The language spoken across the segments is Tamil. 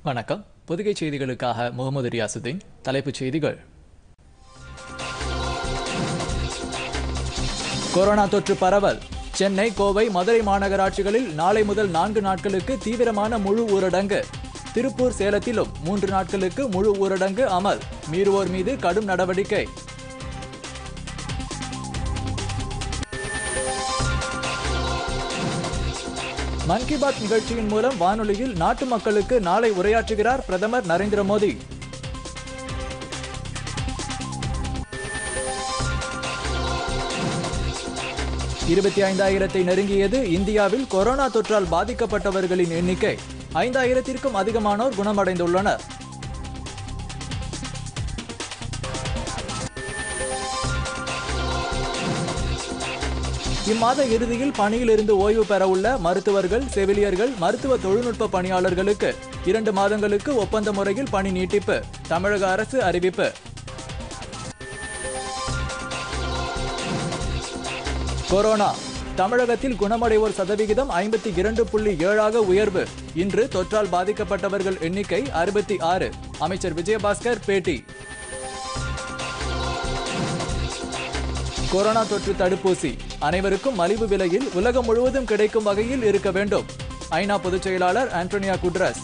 வணக்கம் பொதிகை செய்திகளுக்காக முகமது ரியாசுதீன் தலைப்புச் செய்திகள் கொரோனா தொற்று பரவல் சென்னை கோவை மதுரை மாநகராட்சிகளில் நாளை முதல் நான்கு நாட்களுக்கு தீவிரமான முழு ஊரடங்கு திருப்பூர் சேலத்திலும் மூன்று நாட்களுக்கு முழு ஊரடங்கு அமல் மீறுவோர் மீது கடும் நடவடிக்கை மன் கி பாத் நிகழ்ச்சியின் மூலம் வானொலியில் நாட்டு மக்களுக்கு நாளை உரையாற்றுகிறார் பிரதமர் நரேந்திர மோடி இருபத்தி ஐந்தாயிரத்தை நெருங்கியது இந்தியாவில் கொரோனா தொற்றால் பாதிக்கப்பட்டவர்களின் எண்ணிக்கை ஐந்தாயிரத்திற்கும் அதிகமானோர் குணமடைந்துள்ளனர் இம்மாத இறுதியில் பணியிலிருந்து ஓய்வு பெறவுள்ள மருத்துவர்கள் செவிலியர்கள் மருத்துவ தொழில்நுட்ப பணியாளர்களுக்கு இரண்டு மாதங்களுக்கு ஒப்பந்த முறையில் பணி நீட்டிப்பு தமிழக அரசு அறிவிப்பு கொரோனா தமிழகத்தில் குணமடைவோர் சதவிகிதம் ஐம்பத்தி இரண்டு புள்ளி ஏழாக உயர்வு இன்று தொற்றால் பாதிக்கப்பட்டவர்கள் எண்ணிக்கை அறுபத்தி ஆறு அமைச்சர் விஜயபாஸ்கர் பேட்டி கொரோனா தொற்று தடுப்பூசி அனைவருக்கும் மலிவு விலையில் உலகம் முழுவதும் கிடைக்கும் வகையில் இருக்க வேண்டும் ஐநா பொதுச் செயலாளர் ஆண்டோனியா குட்ரஸ்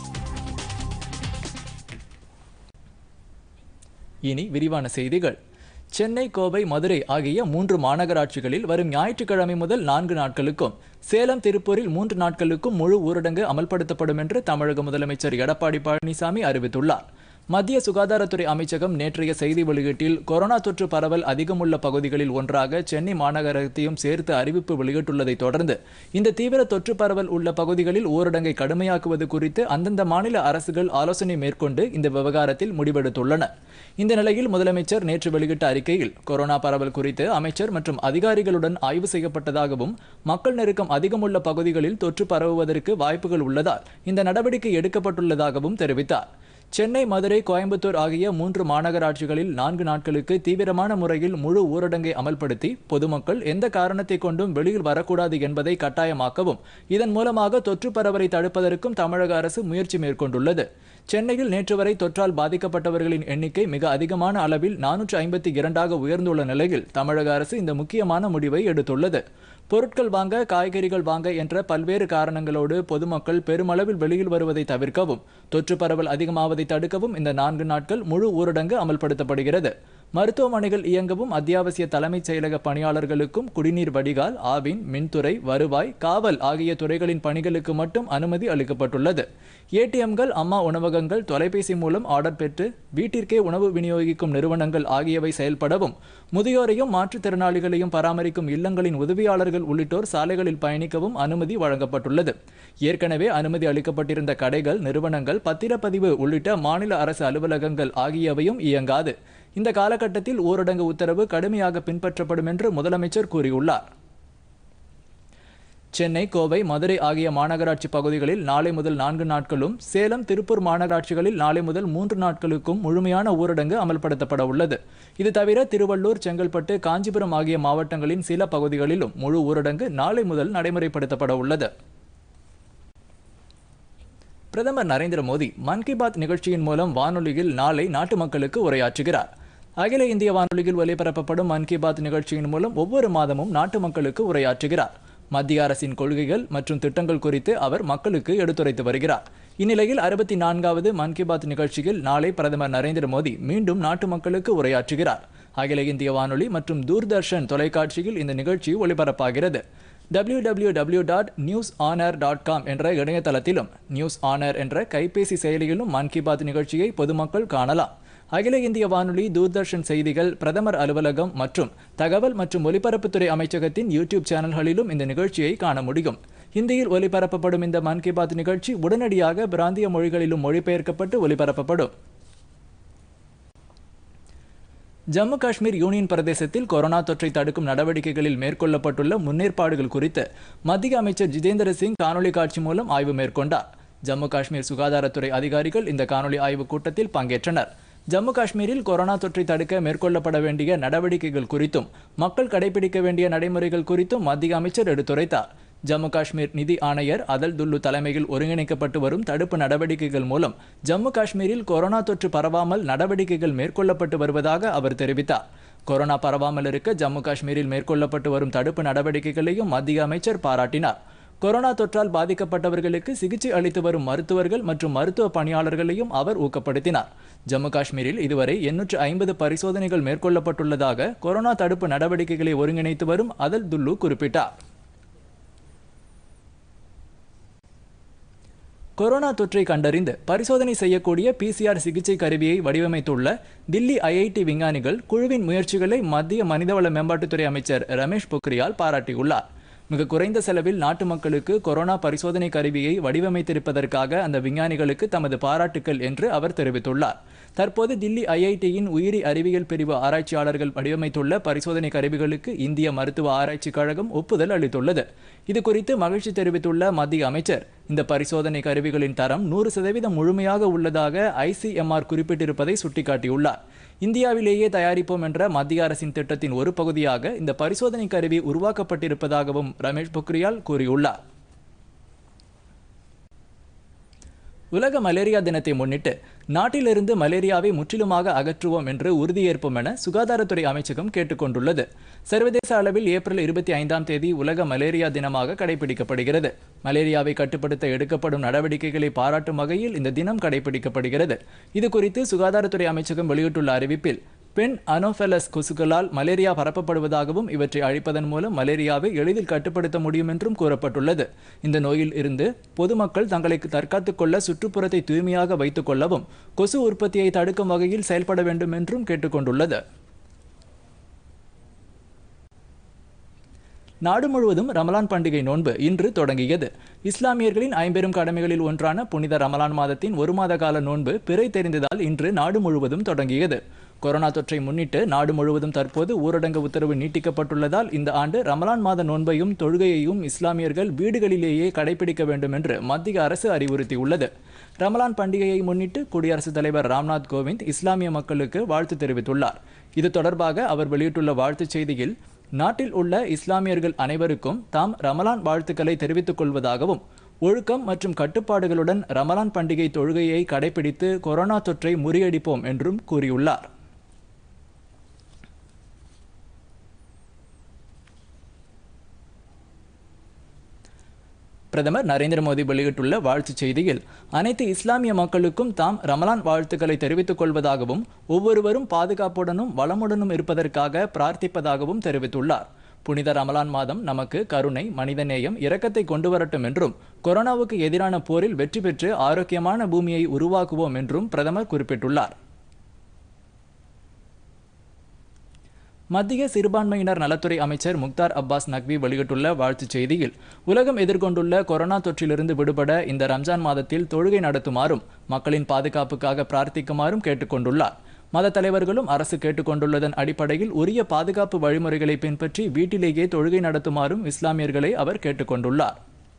இனி விரிவான செய்திகள் சென்னை கோவை மதுரை ஆகிய மூன்று மாநகராட்சிகளில் வரும் ஞாயிற்றுக்கிழமை முதல் நான்கு நாட்களுக்கும் சேலம் திருப்பூரில் மூன்று நாட்களுக்கும் முழு ஊரடங்கு அமல்படுத்தப்படும் என்று தமிழக முதலமைச்சர் எடப்பாடி பழனிசாமி அறிவித்துள்ளார் மத்திய சுகாதாரத்துறை அமைச்சகம் நேற்றைய செய்தி வெளியீட்டில் கொரோனா தொற்று பரவல் அதிகமுள்ள பகுதிகளில் ஒன்றாக சென்னை மாநகரத்தையும் சேர்த்து அறிவிப்பு வெளியிட்டுள்ளதை தொடர்ந்து இந்த தீவிர தொற்று பரவல் உள்ள பகுதிகளில் ஊரடங்கை கடுமையாக்குவது குறித்து அந்தந்த மாநில அரசுகள் ஆலோசனை மேற்கொண்டு இந்த விவகாரத்தில் முடிவெடுத்துள்ளன இந்த நிலையில் முதலமைச்சர் நேற்று வெளியிட்ட அறிக்கையில் கொரோனா பரவல் குறித்து அமைச்சர் மற்றும் அதிகாரிகளுடன் ஆய்வு செய்யப்பட்டதாகவும் மக்கள் நெருக்கம் அதிகமுள்ள பகுதிகளில் தொற்று பரவுவதற்கு வாய்ப்புகள் உள்ளதால் இந்த நடவடிக்கை எடுக்கப்பட்டுள்ளதாகவும் தெரிவித்தார் சென்னை மதுரை கோயம்புத்தூர் ஆகிய மூன்று மாநகராட்சிகளில் நான்கு நாட்களுக்கு தீவிரமான முறையில் முழு ஊரடங்கை அமல்படுத்தி பொதுமக்கள் எந்த காரணத்தை கொண்டும் வெளியில் வரக்கூடாது என்பதை கட்டாயமாக்கவும் இதன் மூலமாக தொற்று பரவலை தடுப்பதற்கும் தமிழக அரசு முயற்சி மேற்கொண்டுள்ளது சென்னையில் நேற்று வரை தொற்றால் பாதிக்கப்பட்டவர்களின் எண்ணிக்கை மிக அதிகமான அளவில் நானூற்று ஐம்பத்தி இரண்டாக உயர்ந்துள்ள நிலையில் தமிழக அரசு இந்த முக்கியமான முடிவை எடுத்துள்ளது பொருட்கள் வாங்க காய்கறிகள் வாங்க என்ற பல்வேறு காரணங்களோடு பொதுமக்கள் பெருமளவில் வெளியில் வருவதை தவிர்க்கவும் தொற்று பரவல் அதிகமாவதை தடுக்கவும் இந்த நான்கு நாட்கள் முழு ஊரடங்கு அமல்படுத்தப்படுகிறது மருத்துவமனைகள் இயங்கவும் அத்தியாவசிய தலைமைச் செயலக பணியாளர்களுக்கும் குடிநீர் வடிகால் ஆவின் மின்துறை வருவாய் காவல் ஆகிய துறைகளின் பணிகளுக்கு மட்டும் அனுமதி அளிக்கப்பட்டுள்ளது ஏடிஎம்கள் அம்மா உணவகங்கள் தொலைபேசி மூலம் ஆர்டர் பெற்று வீட்டிற்கே உணவு விநியோகிக்கும் நிறுவனங்கள் ஆகியவை செயல்படவும் முதியோரையும் மாற்றுத்திறனாளிகளையும் பராமரிக்கும் இல்லங்களின் உதவியாளர்கள் உள்ளிட்டோர் சாலைகளில் பயணிக்கவும் அனுமதி வழங்கப்பட்டுள்ளது ஏற்கனவே அனுமதி அளிக்கப்பட்டிருந்த கடைகள் நிறுவனங்கள் பத்திரப்பதிவு உள்ளிட்ட மாநில அரசு அலுவலகங்கள் ஆகியவையும் இயங்காது இந்த காலகட்டத்தில் ஊரடங்கு உத்தரவு கடுமையாக பின்பற்றப்படும் என்று முதலமைச்சர் கூறியுள்ளார் சென்னை கோவை மதுரை ஆகிய மாநகராட்சி பகுதிகளில் நாளை முதல் நான்கு நாட்களும் சேலம் திருப்பூர் மாநகராட்சிகளில் நாளை முதல் மூன்று நாட்களுக்கும் முழுமையான ஊரடங்கு அமல்படுத்தப்பட உள்ளது இது தவிர திருவள்ளூர் செங்கல்பட்டு காஞ்சிபுரம் ஆகிய மாவட்டங்களின் சில பகுதிகளிலும் முழு ஊரடங்கு நாளை முதல் நடைமுறைப்படுத்தப்பட உள்ளது பிரதமர் நரேந்திர மோடி மன் கி பாத் நிகழ்ச்சியின் மூலம் வானொலியில் நாளை நாட்டு மக்களுக்கு உரையாற்றுகிறார் அகில இந்திய வானொலியில் ஒலிபரப்பப்படும் மன் கி பாத் நிகழ்ச்சியின் மூலம் ஒவ்வொரு மாதமும் நாட்டு மக்களுக்கு உரையாற்றுகிறார் மத்திய அரசின் கொள்கைகள் மற்றும் திட்டங்கள் குறித்து அவர் மக்களுக்கு எடுத்துரைத்து வருகிறார் இந்நிலையில் அறுபத்தி நான்காவது மன் கி பாத் நிகழ்ச்சியில் நாளை பிரதமர் நரேந்திர மோடி மீண்டும் நாட்டு மக்களுக்கு உரையாற்றுகிறார் அகில இந்திய வானொலி மற்றும் தூர்தர்ஷன் தொலைக்காட்சியில் இந்த நிகழ்ச்சி ஒளிபரப்பாகிறது W W W dot news on air dot com என்ற இணையதளத்திலும் நியூஸ் ஆனர் என்ற கைபேசி செயலியிலும் மன் கி பாத் நிகழ்ச்சியை பொதுமக்கள் காணலாம் அகில இந்திய வானொலி தூர்தர்ஷன் செய்திகள் பிரதமர் அலுவலகம் மற்றும் தகவல் மற்றும் ஒலிபரப்புத்துறை அமைச்சகத்தின் யூடியூப் சேனல்களிலும் இந்த நிகழ்ச்சியை காண முடியும் ஹிந்தியில் ஒலிபரப்பப்படும் இந்த மன் கி பாத் நிகழ்ச்சி உடனடியாக பிராந்திய மொழிகளிலும் மொழிபெயர்க்கப்பட்டு ஒலிபரப்பப்படும் ஜம்மு காஷ்மீர் யூனியன் பிரதேசத்தில் கொரோனா தொற்றை தடுக்கும் நடவடிக்கைகளில் மேற்கொள்ளப்பட்டுள்ள முன்னேற்பாடுகள் குறித்து மத்திய அமைச்சர் ஜிதேந்திர சிங் காணொலி காட்சி மூலம் ஆய்வு மேற்கொண்டார் ஜம்மு காஷ்மீர் சுகாதாரத்துறை அதிகாரிகள் இந்த காணொலி ஆய்வுக் கூட்டத்தில் பங்கேற்றனர் ஜம்மு காஷ்மீரில் கொரோனா தொற்றை தடுக்க மேற்கொள்ளப்பட வேண்டிய நடவடிக்கைகள் குறித்தும் மக்கள் கடைபிடிக்க வேண்டிய நடைமுறைகள் குறித்தும் மத்திய அமைச்சர் எடுத்துரைத்தார் ஜம்மு காஷ்மீர் நிதி ஆணையர் அதல் துல்லு தலைமையில் ஒருங்கிணைக்கப்பட்டு வரும் தடுப்பு நடவடிக்கைகள் மூலம் ஜம்மு காஷ்மீரில் கொரோனா தொற்று பரவாமல் நடவடிக்கைகள் மேற்கொள்ளப்பட்டு வருவதாக அவர் தெரிவித்தார் கொரோனா பரவாமல் இருக்க ஜம்மு காஷ்மீரில் மேற்கொள்ளப்பட்டு வரும் தடுப்பு நடவடிக்கைகளையும் மத்திய அமைச்சர் பாராட்டினார் கொரோனா தொற்றால் பாதிக்கப்பட்டவர்களுக்கு சிகிச்சை அளித்து வரும் மருத்துவர்கள் மற்றும் மருத்துவ பணியாளர்களையும் அவர் ஊக்கப்படுத்தினார் ஜம்மு காஷ்மீரில் இதுவரை எண்ணூற்று ஐம்பது பரிசோதனைகள் மேற்கொள்ளப்பட்டுள்ளதாக கொரோனா தடுப்பு நடவடிக்கைகளை ஒருங்கிணைத்து வரும் அதல் துல்லு குறிப்பிட்டார் கொரோனா தொற்றை கண்டறிந்து பரிசோதனை செய்யக்கூடிய பிசிஆர் சிகிச்சை கருவியை வடிவமைத்துள்ள தில்லி ஐஐடி விஞ்ஞானிகள் குழுவின் முயற்சிகளை மத்திய மனிதவள மேம்பாட்டுத்துறை அமைச்சர் ரமேஷ் பொக்ரியால் பாராட்டியுள்ளார் மிக குறைந்த செலவில் நாட்டு மக்களுக்கு கொரோனா பரிசோதனை கருவியை வடிவமைத்திருப்பதற்காக அந்த விஞ்ஞானிகளுக்கு தமது பாராட்டுக்கள் என்று அவர் தெரிவித்துள்ளார் தற்போது தில்லி ஐஐடியின் உயிரி அறிவியல் பிரிவு ஆராய்ச்சியாளர்கள் வடிவமைத்துள்ள பரிசோதனை கருவிகளுக்கு இந்திய மருத்துவ ஆராய்ச்சி கழகம் ஒப்புதல் அளித்துள்ளது இது குறித்து மகிழ்ச்சி தெரிவித்துள்ள மத்திய அமைச்சர் இந்த பரிசோதனை கருவிகளின் தரம் நூறு சதவீதம் முழுமையாக உள்ளதாக ஐசிஎம்ஆர் குறிப்பிட்டிருப்பதை சுட்டிக்காட்டியுள்ளார் இந்தியாவிலேயே தயாரிப்போம் என்ற மத்திய அரசின் திட்டத்தின் ஒரு பகுதியாக இந்த பரிசோதனை கருவி உருவாக்கப்பட்டிருப்பதாகவும் ரமேஷ் பொக்ரியால் கூறியுள்ளார் உலக மலேரியா தினத்தை முன்னிட்டு நாட்டிலிருந்து மலேரியாவை முற்றிலுமாக அகற்றுவோம் என்று உறுதியேற்போம் என சுகாதாரத்துறை அமைச்சகம் கேட்டுக்கொண்டுள்ளது சர்வதேச அளவில் ஏப்ரல் இருபத்தி ஐந்தாம் தேதி உலக மலேரியா தினமாக கடைபிடிக்கப்படுகிறது மலேரியாவை கட்டுப்படுத்த எடுக்கப்படும் நடவடிக்கைகளை பாராட்டும் வகையில் இந்த தினம் கடைபிடிக்கப்படுகிறது இது குறித்து சுகாதாரத்துறை அமைச்சகம் வெளியிட்டுள்ள அறிவிப்பில் பெண் அனோஃபெலஸ் கொசுக்களால் மலேரியா பரப்பப்படுவதாகவும் இவற்றை அழிப்பதன் மூலம் மலேரியாவை எளிதில் கட்டுப்படுத்த முடியும் என்றும் கூறப்பட்டுள்ளது இந்த நோயில் இருந்து பொதுமக்கள் தங்களை தற்காத்துக் கொள்ள சுற்றுப்புறத்தை தூய்மையாக வைத்துக் கொள்ளவும் கொசு உற்பத்தியை தடுக்கும் வகையில் செயல்பட வேண்டும் என்றும் கேட்டுக்கொண்டுள்ளது நாடு முழுவதும் ரமலான் பண்டிகை நோன்பு இன்று தொடங்கியது இஸ்லாமியர்களின் ஐம்பெரும் கடமைகளில் ஒன்றான புனித ரமலான் மாதத்தின் ஒரு மாத கால நோன்பு பிறை தெரிந்ததால் இன்று நாடு முழுவதும் தொடங்கியது கொரோனா தொற்றை முன்னிட்டு நாடு முழுவதும் தற்போது ஊரடங்கு உத்தரவு நீட்டிக்கப்பட்டுள்ளதால் இந்த ஆண்டு ரமலான் மாத நோன்பையும் தொழுகையையும் இஸ்லாமியர்கள் வீடுகளிலேயே கடைபிடிக்க வேண்டும் என்று மத்திய அரசு அறிவுறுத்தியுள்ளது ரமலான் பண்டிகையை முன்னிட்டு குடியரசுத் தலைவர் ராம்நாத் கோவிந்த் இஸ்லாமிய மக்களுக்கு வாழ்த்து தெரிவித்துள்ளார் இது தொடர்பாக அவர் வெளியிட்டுள்ள வாழ்த்துச் செய்தியில் நாட்டில் உள்ள இஸ்லாமியர்கள் அனைவருக்கும் தாம் ரமலான் வாழ்த்துக்களை தெரிவித்துக் கொள்வதாகவும் ஒழுக்கம் மற்றும் கட்டுப்பாடுகளுடன் ரமலான் பண்டிகை தொழுகையை கடைபிடித்து கொரோனா தொற்றை முறியடிப்போம் என்றும் கூறியுள்ளார் பிரதமர் நரேந்திர மோடி வெளியிட்டுள்ள வாழ்த்துச் செய்தியில் அனைத்து இஸ்லாமிய மக்களுக்கும் தாம் ரமலான் வாழ்த்துக்களை தெரிவித்துக் கொள்வதாகவும் ஒவ்வொருவரும் பாதுகாப்புடனும் வளமுடனும் இருப்பதற்காக பிரார்த்திப்பதாகவும் தெரிவித்துள்ளார் புனித ரமலான் மாதம் நமக்கு கருணை மனிதநேயம் இரக்கத்தை கொண்டு வரட்டும் என்றும் கொரோனாவுக்கு எதிரான போரில் வெற்றி பெற்று ஆரோக்கியமான பூமியை உருவாக்குவோம் என்றும் பிரதமர் குறிப்பிட்டுள்ளார் மத்திய சிறுபான்மையினர் நலத்துறை அமைச்சர் முக்தார் அப்பாஸ் நக்வி வெளியிட்டுள்ள வாழ்த்துச் செய்தியில் உலகம் எதிர்கொண்டுள்ள கொரோனா தொற்றிலிருந்து விடுபட இந்த ரம்ஜான் மாதத்தில் தொழுகை நடத்துமாறும் மக்களின் பாதுகாப்புக்காக பிரார்த்திக்குமாறும் கேட்டுக்கொண்டுள்ளார் மத தலைவர்களும் அரசு கேட்டுக்கொண்டுள்ளதன் அடிப்படையில் உரிய பாதுகாப்பு வழிமுறைகளை பின்பற்றி வீட்டிலேயே தொழுகை நடத்துமாறும் இஸ்லாமியர்களை அவர் கேட்டுக்கொண்டுள்ளார்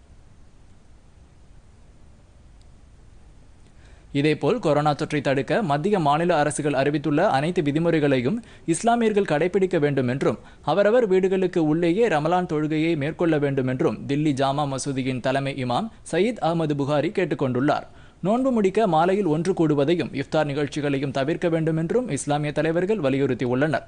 இதேபோல் கொரோனா தொற்றை தடுக்க மத்திய மாநில அரசுகள் அறிவித்துள்ள அனைத்து விதிமுறைகளையும் இஸ்லாமியர்கள் கடைபிடிக்க வேண்டும் என்றும் அவரவர் வீடுகளுக்கு உள்ளேயே ரமலான் தொழுகையை மேற்கொள்ள வேண்டும் என்றும் தில்லி ஜாமா மசூதியின் தலைமை இமாம் சயீத் அகமது புகாரி கேட்டுக்கொண்டுள்ளார் நோன்பு முடிக்க மாலையில் ஒன்று கூடுவதையும் இஃப்தார் நிகழ்ச்சிகளையும் தவிர்க்க வேண்டும் என்றும் இஸ்லாமிய தலைவர்கள் வலியுறுத்தியுள்ளனர்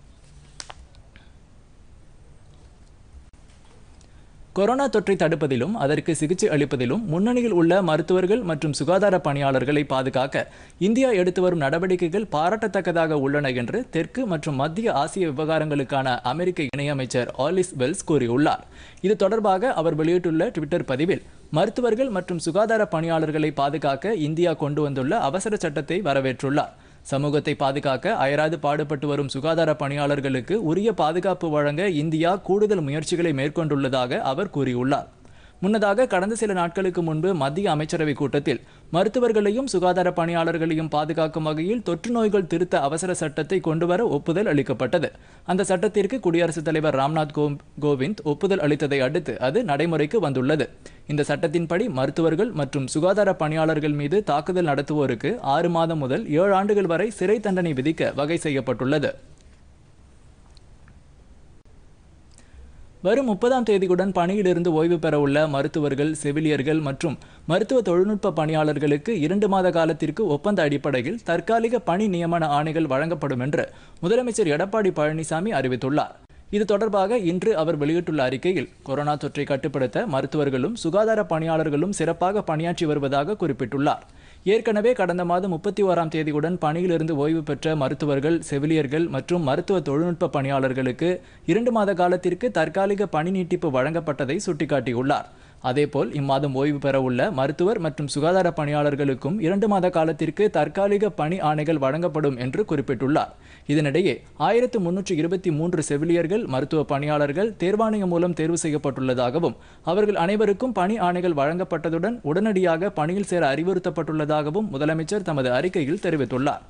கொரோனா தொற்றை தடுப்பதிலும் அதற்கு சிகிச்சை அளிப்பதிலும் முன்னணியில் உள்ள மருத்துவர்கள் மற்றும் சுகாதார பணியாளர்களை பாதுகாக்க இந்தியா எடுத்து வரும் நடவடிக்கைகள் பாராட்டத்தக்கதாக உள்ளன என்று தெற்கு மற்றும் மத்திய ஆசிய விவகாரங்களுக்கான அமெரிக்க இணையமைச்சர் ஆலிஸ் வெல்ஸ் கூறியுள்ளார் இது தொடர்பாக அவர் வெளியிட்டுள்ள ட்விட்டர் பதிவில் மருத்துவர்கள் மற்றும் சுகாதார பணியாளர்களை பாதுகாக்க இந்தியா கொண்டு வந்துள்ள அவசர சட்டத்தை வரவேற்றுள்ளார் சமூகத்தை பாதுகாக்க அயராது பாடுபட்டு வரும் சுகாதார பணியாளர்களுக்கு உரிய பாதுகாப்பு வழங்க இந்தியா கூடுதல் முயற்சிகளை மேற்கொண்டுள்ளதாக அவர் கூறியுள்ளார் முன்னதாக கடந்த சில நாட்களுக்கு முன்பு மத்திய அமைச்சரவை கூட்டத்தில் மருத்துவர்களையும் சுகாதார பணியாளர்களையும் பாதுகாக்கும் வகையில் தொற்று நோய்கள் திருத்த அவசர சட்டத்தை கொண்டுவர ஒப்புதல் அளிக்கப்பட்டது அந்த சட்டத்திற்கு குடியரசுத் தலைவர் ராம்நாத் கோவிந்த் ஒப்புதல் அளித்ததை அடுத்து அது நடைமுறைக்கு வந்துள்ளது இந்த சட்டத்தின்படி மருத்துவர்கள் மற்றும் சுகாதார பணியாளர்கள் மீது தாக்குதல் நடத்துவோருக்கு ஆறு மாதம் முதல் ஏழு ஆண்டுகள் வரை சிறை தண்டனை விதிக்க வகை செய்யப்பட்டுள்ளது வரும் முப்பதாம் தேதியுடன் பணியிலிருந்து ஓய்வு பெற உள்ள மருத்துவர்கள் செவிலியர்கள் மற்றும் மருத்துவ தொழில்நுட்ப பணியாளர்களுக்கு இரண்டு மாத காலத்திற்கு ஒப்பந்த அடிப்படையில் தற்காலிக பணி நியமன ஆணைகள் வழங்கப்படும் என்று முதலமைச்சர் எடப்பாடி பழனிசாமி அறிவித்துள்ளார் இது தொடர்பாக இன்று அவர் வெளியிட்டுள்ள அறிக்கையில் கொரோனா தொற்றை கட்டுப்படுத்த மருத்துவர்களும் சுகாதார பணியாளர்களும் சிறப்பாக பணியாற்றி வருவதாக குறிப்பிட்டுள்ளார் ஏற்கனவே கடந்த மாதம் முப்பத்தி ஓராம் தேதியுடன் பணியிலிருந்து ஓய்வு பெற்ற மருத்துவர்கள் செவிலியர்கள் மற்றும் மருத்துவ தொழில்நுட்ப பணியாளர்களுக்கு இரண்டு மாத காலத்திற்கு தற்காலிக பணி நீட்டிப்பு வழங்கப்பட்டதை சுட்டிக்காட்டியுள்ளார் அதேபோல் இம்மாதம் ஓய்வு பெற உள்ள மருத்துவர் மற்றும் சுகாதார பணியாளர்களுக்கும் இரண்டு மாத காலத்திற்கு தற்காலிக பணி ஆணைகள் வழங்கப்படும் என்று குறிப்பிட்டுள்ளார் இதனிடையே ஆயிரத்து முன்னூற்று இருபத்தி மூன்று செவிலியர்கள் மருத்துவ பணியாளர்கள் தேர்வாணையம் மூலம் தேர்வு செய்யப்பட்டுள்ளதாகவும் அவர்கள் அனைவருக்கும் பணி ஆணைகள் வழங்கப்பட்டதுடன் உடனடியாக பணியில் சேர அறிவுறுத்தப்பட்டுள்ளதாகவும் முதலமைச்சர் தமது அறிக்கையில் தெரிவித்துள்ளார்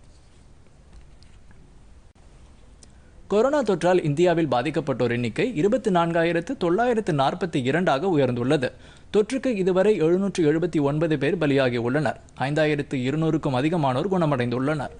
கொரோனா தொற்றால் இந்தியாவில் பாதிக்கப்பட்டோர் எண்ணிக்கை இருபத்தி நான்காயிரத்து தொள்ளாயிரத்து நாற்பத்தி இரண்டாக உயர்ந்துள்ளது தொற்றுக்கு இதுவரை எழுநூற்று எழுபத்தி ஒன்பது பேர் பலியாகி உள்ளனர் ஐந்தாயிரத்து இருநூறுக்கும் அதிகமானோர் குணமடைந்துள்ளனர்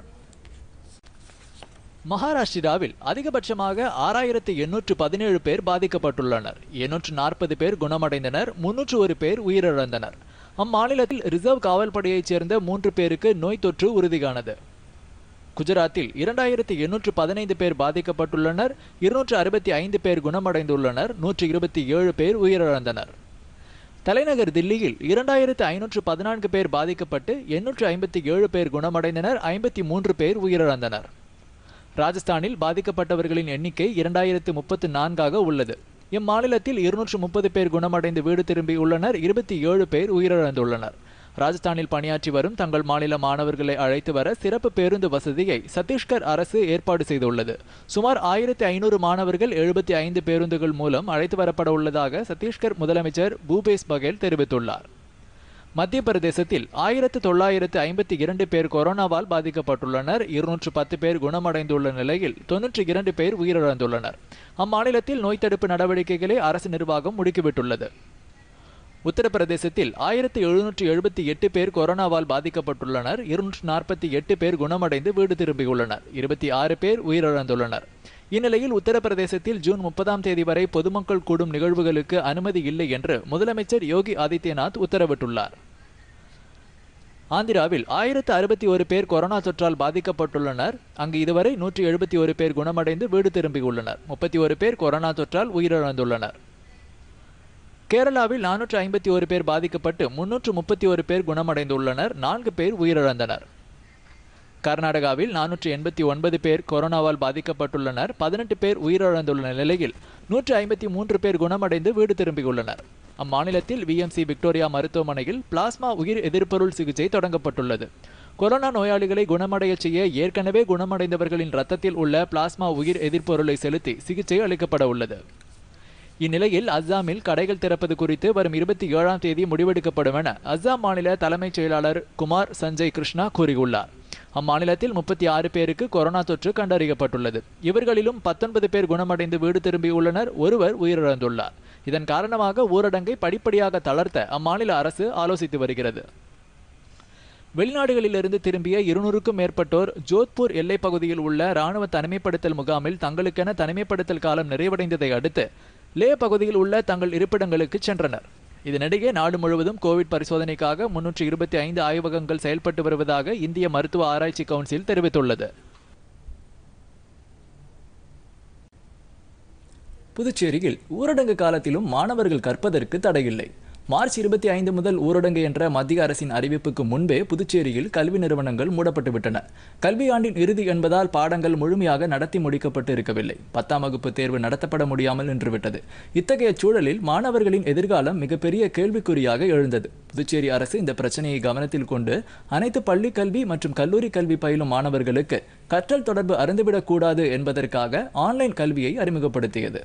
மகாராஷ்டிராவில் அதிகபட்சமாக ஆறாயிரத்து எண்ணூற்று பதினேழு பேர் பாதிக்கப்பட்டுள்ளனர் எண்ணூற்று நாற்பது பேர் குணமடைந்தனர் முன்னூற்று ஒரு பேர் உயிரிழந்தனர் அம்மாநிலத்தில் ரிசர்வ் காவல்படையைச் சேர்ந்த மூன்று பேருக்கு நோய் தொற்று உறுதியானது குஜராத்தில் இரண்டாயிரத்தி எண்ணூற்று பதினைந்து பேர் பாதிக்கப்பட்டுள்ளனர் இருநூற்று அறுபத்தி ஐந்து பேர் குணமடைந்துள்ளனர் நூற்று இருபத்தி ஏழு பேர் உயிரிழந்தனர் தலைநகர் தில்லியில் இரண்டாயிரத்து ஐநூற்று பதினான்கு பேர் பாதிக்கப்பட்டு எண்ணூற்று ஐம்பத்தி ஏழு பேர் குணமடைந்தனர் ஐம்பத்தி மூன்று பேர் உயிரிழந்தனர் ராஜஸ்தானில் பாதிக்கப்பட்டவர்களின் எண்ணிக்கை இரண்டாயிரத்து முப்பத்து நான்காக உள்ளது இம்மாநிலத்தில் இருநூற்று முப்பது பேர் குணமடைந்து வீடு திரும்பியுள்ளனர் இருபத்தி ஏழு பேர் உயிரிழந்துள்ளனர் ராஜஸ்தானில் பணியாற்றி வரும் தங்கள் மாநில மாணவர்களை அழைத்து வர சிறப்பு பேருந்து வசதியை சத்தீஸ்கர் அரசு ஏற்பாடு செய்துள்ளது சுமார் ஆயிரத்தி ஐநூறு மாணவர்கள் எழுபத்தி ஐந்து பேருந்துகள் மூலம் அழைத்து வரப்பட உள்ளதாக சத்தீஸ்கர் முதலமைச்சர் பூபேஷ் பகேல் தெரிவித்துள்ளார் மத்திய பிரதேசத்தில் ஆயிரத்து தொள்ளாயிரத்து ஐம்பத்தி இரண்டு பேர் கொரோனாவால் பாதிக்கப்பட்டுள்ளனர் இருநூற்று பத்து பேர் குணமடைந்துள்ள நிலையில் தொன்னூற்றி இரண்டு பேர் உயிரிழந்துள்ளனர் அம்மாநிலத்தில் நோய் தடுப்பு நடவடிக்கைகளை அரசு நிர்வாகம் முடுக்கிவிட்டுள்ளது உத்தரப்பிரதேசத்தில் ஆயிரத்தி எழுநூற்றி எழுபத்தி எட்டு பேர் கொரோனாவால் பாதிக்கப்பட்டுள்ளனர் இருநூற்று நாற்பத்தி எட்டு பேர் குணமடைந்து வீடு திரும்பியுள்ளனர் இருபத்தி ஆறு பேர் உயிரிழந்துள்ளனர் இந்நிலையில் உத்தரப்பிரதேசத்தில் ஜூன் முப்பதாம் தேதி வரை பொதுமக்கள் கூடும் நிகழ்வுகளுக்கு அனுமதி இல்லை என்று முதலமைச்சர் யோகி ஆதித்யநாத் உத்தரவிட்டுள்ளார் ஆந்திராவில் ஆயிரத்து அறுபத்தி ஒரு பேர் கொரோனா தொற்றால் பாதிக்கப்பட்டுள்ளனர் அங்கு இதுவரை நூற்றி எழுபத்தி ஒரு பேர் குணமடைந்து வீடு திரும்பியுள்ளனர் முப்பத்தி ஒரு பேர் கொரோனா தொற்றால் உயிரிழந்துள்ளனர் கேரளாவில் நானூற்று ஐம்பத்தி ஒரு பேர் பாதிக்கப்பட்டு முன்னூற்று முப்பத்தி ஒரு பேர் குணமடைந்துள்ளனர் நான்கு பேர் உயிரிழந்தனர் கர்நாடகாவில் நானூற்று எண்பத்தி ஒன்பது பேர் கொரோனாவால் பாதிக்கப்பட்டுள்ளனர் பதினெட்டு பேர் உயிரிழந்துள்ள நிலையில் நூற்று ஐம்பத்தி மூன்று பேர் குணமடைந்து வீடு திரும்பியுள்ளனர் அம்மாநிலத்தில் விஎம்சி விக்டோரியா மருத்துவமனையில் பிளாஸ்மா உயிர் எதிர்ப்பொருள் சிகிச்சை தொடங்கப்பட்டுள்ளது கொரோனா நோயாளிகளை குணமடைய செய்ய ஏற்கனவே குணமடைந்தவர்களின் ரத்தத்தில் உள்ள பிளாஸ்மா உயிர் எதிர்ப்பொருளை செலுத்தி சிகிச்சை அளிக்கப்பட உள்ளது இந்நிலையில் அஸ்ஸாமில் கடைகள் திறப்பது குறித்து வரும் இருபத்தி ஏழாம் தேதி முடிவெடுக்கப்படும் என அஸ்ஸாம் மாநில தலைமைச் செயலாளர் குமார் சஞ்சய் கிருஷ்ணா கூறியுள்ளார் அம்மாநிலத்தில் முப்பத்தி ஆறு பேருக்கு கொரோனா தொற்று கண்டறியப்பட்டுள்ளது இவர்களிலும் பத்தொன்பது பேர் குணமடைந்து வீடு திரும்பியுள்ளனர் ஒருவர் உயிரிழந்துள்ளார் இதன் காரணமாக ஊரடங்கை படிப்படியாக தளர்த்த அம்மாநில அரசு ஆலோசித்து வருகிறது வெளிநாடுகளிலிருந்து திரும்பிய இருநூறுக்கும் மேற்பட்டோர் ஜோத்பூர் எல்லைப் பகுதியில் உள்ள ராணுவ தனிமைப்படுத்தல் முகாமில் தங்களுக்கென தனிமைப்படுத்தல் காலம் நிறைவடைந்ததை அடுத்து லே பகுதியில் உள்ள தங்கள் இருப்பிடங்களுக்கு சென்றனர் இதனிடையே நாடு முழுவதும் கோவிட் பரிசோதனைக்காக முன்னூற்றி இருபத்தி ஐந்து ஆய்வகங்கள் செயல்பட்டு வருவதாக இந்திய மருத்துவ ஆராய்ச்சி கவுன்சில் தெரிவித்துள்ளது புதுச்சேரியில் ஊரடங்கு காலத்திலும் மாணவர்கள் கற்பதற்கு தடையில்லை மார்ச் இருபத்தி ஐந்து முதல் ஊரடங்கு என்ற மத்திய அரசின் அறிவிப்புக்கு முன்பே புதுச்சேரியில் கல்வி நிறுவனங்கள் மூடப்பட்டு விட்டன கல்வியாண்டின் இறுதி என்பதால் பாடங்கள் முழுமையாக நடத்தி முடிக்கப்பட்டு இருக்கவில்லை பத்தாம் வகுப்பு தேர்வு நடத்தப்பட முடியாமல் நின்றுவிட்டது இத்தகைய சூழலில் மாணவர்களின் எதிர்காலம் மிகப்பெரிய கேள்விக்குறியாக எழுந்தது புதுச்சேரி அரசு இந்த பிரச்சனையை கவனத்தில் கொண்டு அனைத்து பள்ளி கல்வி மற்றும் கல்லூரி கல்வி பயிலும் மாணவர்களுக்கு கற்றல் தொடர்பு அருந்துவிடக்கூடாது என்பதற்காக ஆன்லைன் கல்வியை அறிமுகப்படுத்தியது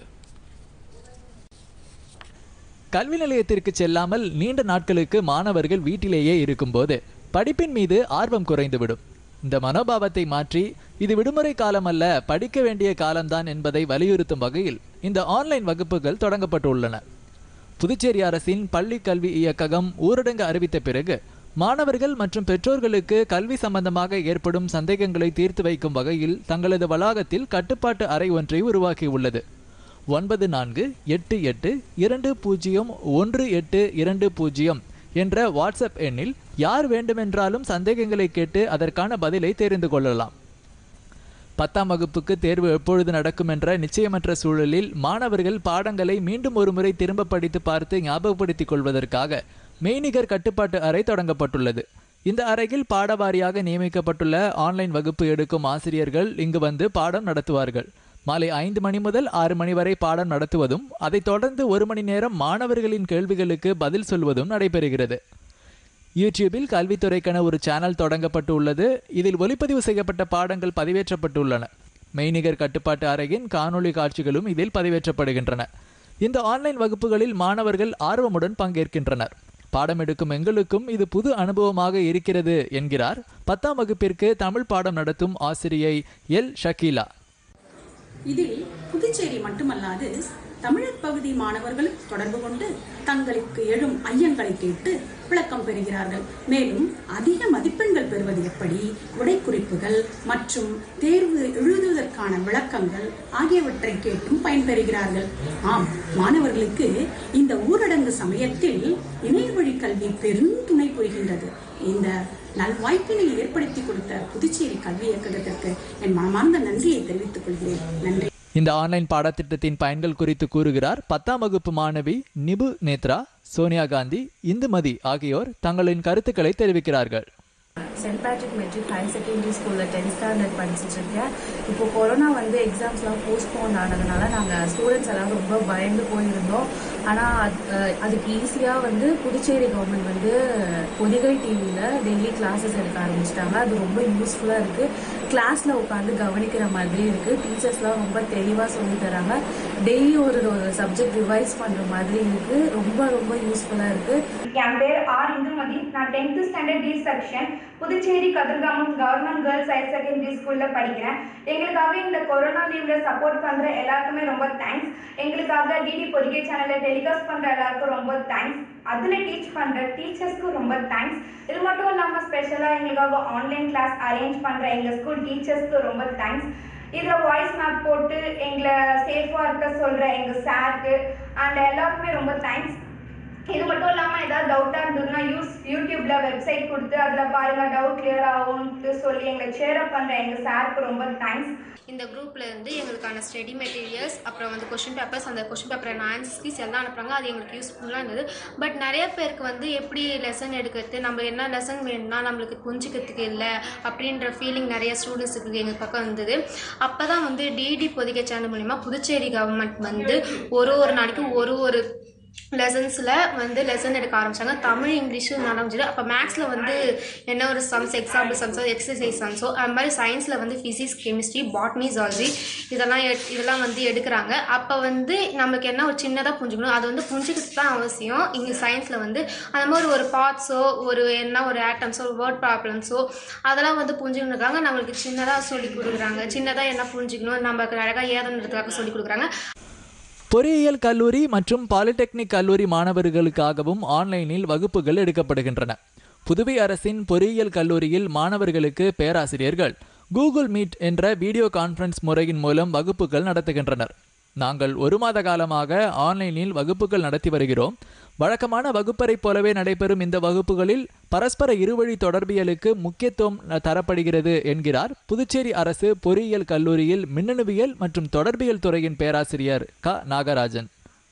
கல்வி நிலையத்திற்கு செல்லாமல் நீண்ட நாட்களுக்கு மாணவர்கள் வீட்டிலேயே இருக்கும்போது படிப்பின் மீது ஆர்வம் குறைந்துவிடும் இந்த மனோபாவத்தை மாற்றி இது விடுமுறை காலம் அல்ல படிக்க வேண்டிய காலம்தான் என்பதை வலியுறுத்தும் வகையில் இந்த ஆன்லைன் வகுப்புகள் தொடங்கப்பட்டுள்ளன புதுச்சேரி அரசின் பள்ளி கல்வி இயக்ககம் ஊரடங்கு அறிவித்த பிறகு மாணவர்கள் மற்றும் பெற்றோர்களுக்கு கல்வி சம்பந்தமாக ஏற்படும் சந்தேகங்களை தீர்த்து வைக்கும் வகையில் தங்களது வளாகத்தில் கட்டுப்பாட்டு அறை ஒன்றை உருவாக்கியுள்ளது ஒன்பது நான்கு எட்டு எட்டு இரண்டு பூஜ்ஜியம் ஒன்று எட்டு இரண்டு பூஜ்ஜியம் என்ற வாட்ஸ்அப் எண்ணில் யார் வேண்டுமென்றாலும் சந்தேகங்களை கேட்டு அதற்கான பதிலை தெரிந்து கொள்ளலாம் பத்தாம் வகுப்புக்கு தேர்வு எப்பொழுது நடக்கும் என்ற நிச்சயமற்ற சூழலில் மாணவர்கள் பாடங்களை மீண்டும் ஒருமுறை திரும்ப படித்து பார்த்து ஞாபகப்படுத்திக் கொள்வதற்காக மெய்நிகர் கட்டுப்பாட்டு அறை தொடங்கப்பட்டுள்ளது இந்த அறையில் பாடவாரியாக நியமிக்கப்பட்டுள்ள ஆன்லைன் வகுப்பு எடுக்கும் ஆசிரியர்கள் இங்கு வந்து பாடம் நடத்துவார்கள் மாலை ஐந்து மணி முதல் ஆறு மணி வரை பாடம் நடத்துவதும் அதைத் தொடர்ந்து ஒரு மணி நேரம் மாணவர்களின் கேள்விகளுக்கு பதில் சொல்வதும் நடைபெறுகிறது யூடியூபில் கல்வித்துறைக்கென ஒரு சேனல் தொடங்கப்பட்டு உள்ளது இதில் ஒளிப்பதிவு செய்யப்பட்ட பாடங்கள் பதிவேற்றப்பட்டுள்ளன மெய்நிகர் கட்டுப்பாட்டு அறையின் காணொளி காட்சிகளும் இதில் பதிவேற்றப்படுகின்றன இந்த ஆன்லைன் வகுப்புகளில் மாணவர்கள் ஆர்வமுடன் பங்கேற்கின்றனர் பாடம் எடுக்கும் எங்களுக்கும் இது புது அனுபவமாக இருக்கிறது என்கிறார் பத்தாம் வகுப்பிற்கு தமிழ் பாடம் நடத்தும் ஆசிரியை எல் ஷக்கீலா இதில் புதுச்சேரி மட்டுமல்லாது தமிழர் பகுதி மாணவர்களும் தொடர்பு கொண்டு தங்களுக்கு எழும் ஐயங்களை கேட்டு விளக்கம் பெறுகிறார்கள் மேலும் அதிக மதிப்பெண்கள் பெறுவது எப்படி விடைக்குறிப்புகள் மற்றும் தேர்வு எழுதுவதற்கான விளக்கங்கள் ஆகியவற்றை கேட்டும் பயன்பெறுகிறார்கள் ஆம் மாணவர்களுக்கு இந்த ஊரடங்கு சமயத்தில் இணையவழி கல்வி பெரும் துணை புரிகின்றது இந்த நல்வாய்ப்பினை ஏற்படுத்தி கொடுத்த புதுச்சேரி கல்வி இயக்ககத்திற்கு என் மனமார்ந்த நன்றியை தெரிவித்துக் கொள்கிறேன் நன்றி இந்த ஆன்லைன் பாடத்திட்டத்தின் பயன்கள் குறித்து கூறுகிறார் பத்தாம் வகுப்பு மாணவி நிபு நேத்ரா சோனியா காந்தி இந்துமதி ஆகியோர் தங்களின் கருத்துக்களை தெரிவிக்கிறார்கள் Saint Patrick matric higher secondary ஸ்கூலில் டென்த் ஸ்டாண்டர்ட் படிச்சுட்டு இருக்கேன் இப்போ கொரோனா வந்து எக்ஸாம்ஸ்லாம் போஸ்ட்போன் ஆனதுனால நாங்கள் ஸ்டூடெண்ட்ஸ் எல்லாம் ரொம்ப பயந்து போயிருந்தோம் ஆனால் அதுக்கு ஈஸியாக வந்து புதுச்சேரி கவர்மெண்ட் வந்து பொதிகை டிவியில் டெய்லி கிளாஸஸ் எடுக்க ஆரம்பிச்சிட்டாங்க அது ரொம்ப யூஸ்ஃபுல்லாக இருக்குது கிளாஸில் உட்காந்து கவனிக்கிற மாதிரி இருக்குது டீச்சர்ஸ்லாம் ரொம்ப தெளிவாக சொல்லி தராங்க டெய்லி ஒரு ஒரு சப்ஜெக்ட் ரிவைஸ் பண்ணுற மாதிரி இருக்குது ரொம்ப ரொம்ப யூஸ்ஃபுல்லாக இருக்குது என் பேர் ஆர் இந்துமதி நான் tenth standard D section Puducherry Kathirkamam government girls higher secondary ஸ்கூலில் படிக்கிறேன் எங்களுக்காக இந்த கொரோனா லீவில் சப்போர்ட் பண்ணுற எல்லாருக்குமே ரொம்ப தேங்க்ஸ் எங்களுக்காக டிடி பொதிகை சேனலில் டெலிகாஸ்ட் பண்ணுற எல்லாருக்கும் ரொம்ப தேங்க்ஸ் அதில் டீச் பண்ணுற டீச்சர்ஸ்க்கும் ரொம்ப தேங்க்ஸ் இது மட்டும் இல்லாமல் ஸ்பெஷலாக எங்களுக்காக ஆன்லைன் கிளாஸ் அரேஞ்ச் பண்ணுற எங்கள் ஸ்கூல் டீச்சர்ஸ்க்கு ரொம்ப தேங்க்ஸ் இதில் வாய்ஸ் மேப் போட்டு எங்களை சேஃபாக இருக்க சொல்கிற எங்கள் சாருக்கு அண்ட் எல்லாருக்குமே ரொம்ப தேங்க்ஸ் இது மட்டும் இல்லாமல் ஏதாவது டவுட்டாக இருந்ததுன்னா யூஸ் யூடியூப்பில் வெப்சைட் கொடுத்து அதில் பாருங்கள் டவுட் கிளியர் ஆகும்ட்டு சொல்லி எங்களை சேரப் பண்ணுற எங்கள் சாருக்கு ரொம்ப தேங்க்ஸ் இந்த குரூப்பில் இருந்து எங்களுக்கான ஸ்டடி மெட்டீரியல்ஸ் அப்புறம் வந்து கொஷின் பேப்பர்ஸ் அந்த கொஷின் பேப்பர் ஆன்சர் கீஸ் எல்லாம் அனுப்புகிறாங்க அது எங்களுக்கு யூஸ்ஃபுல்லாக இருந்தது பட் நிறைய பேருக்கு வந்து எப்படி லெசன் எடுக்கிறது நம்ம என்ன லெசன் வேணும்னா நம்மளுக்கு புரிஞ்சுக்கிறதுக்கு இல்லை அப்படின்ற ஃபீலிங் நிறைய ஸ்டூடெண்ட்ஸுக்கு எங்கள் பக்கம் இருந்தது அப்போ தான் வந்து டிடி பொதிகை சேனல் மூலிமா புதுச்சேரி கவர்மெண்ட் வந்து ஒரு ஒரு நாளைக்கு ஒரு ஒரு லெசன்ஸில் வந்து லெசன் எடுக்க ஆரம்பித்தாங்க தமிழ் இங்கிலீஷும் நடந்துச்சு அப்போ மேக்ஸில் வந்து என்ன ஒரு சம்ஸ் எக்ஸாம்பிள் சம்ஸோ எக்ஸசைஸ் சம்ஸோ அது மாதிரி சயின்ஸில் வந்து ஃபிசிக்ஸ் கெமிஸ்ட்ரி பாட்னி ஜாலஜி இதெல்லாம் எட்- இதெல்லாம் வந்து எடுக்கிறாங்க அப்போ வந்து நம்மளுக்கு என்ன ஒரு சின்னதாக புரிஞ்சுக்கணும் அது வந்து புரிஞ்சுக்கிறது தான் அவசியம் இங்கே சயின்ஸில் வந்து அந்த மாதிரி ஒரு பார்ட்ஸோ ஒரு என்ன ஒரு ஆட்டம்ஸோ ஒரு வேர்ட் ப்ராப்ளம்ஸோ அதெல்லாம் வந்து புரிஞ்சுக்கணுக்காக நம்மளுக்கு சின்னதாக சொல்லி கொடுக்குறாங்க சின்னதாக என்ன புரிஞ்சுக்கணும் நமக்கு அழகாக ஏதன்றதுக்காக சொல்லி கொடுக்குறாங்க பொறியியல் கல்லூரி மற்றும் பாலிடெக்னிக் கல்லூரி மாணவர்களுக்காகவும் ஆன்லைனில் வகுப்புகள் எடுக்கப்படுகின்றன புதுவை அரசின் பொறியியல் கல்லூரியில் மாணவர்களுக்கு பேராசிரியர்கள் கூகுள் மீட் என்ற வீடியோ கான்ஃபரன்ஸ் முறையின் மூலம் வகுப்புகள் நடத்துகின்றனர் நாங்கள் ஒரு மாத காலமாக ஆன்லைனில் வகுப்புகள் நடத்தி வருகிறோம் வழக்கமான வகுப்பறை போலவே நடைபெறும் இந்த வகுப்புகளில் பரஸ்பர இருவழி தொடர்பியலுக்கு முக்கியத்துவம் தரப்படுகிறது என்கிறார் புதுச்சேரி அரசு பொறியியல் கல்லூரியில் மின்னணுவியல் மற்றும் தொடர்பியல் துறையின் பேராசிரியர் க நாகராஜன்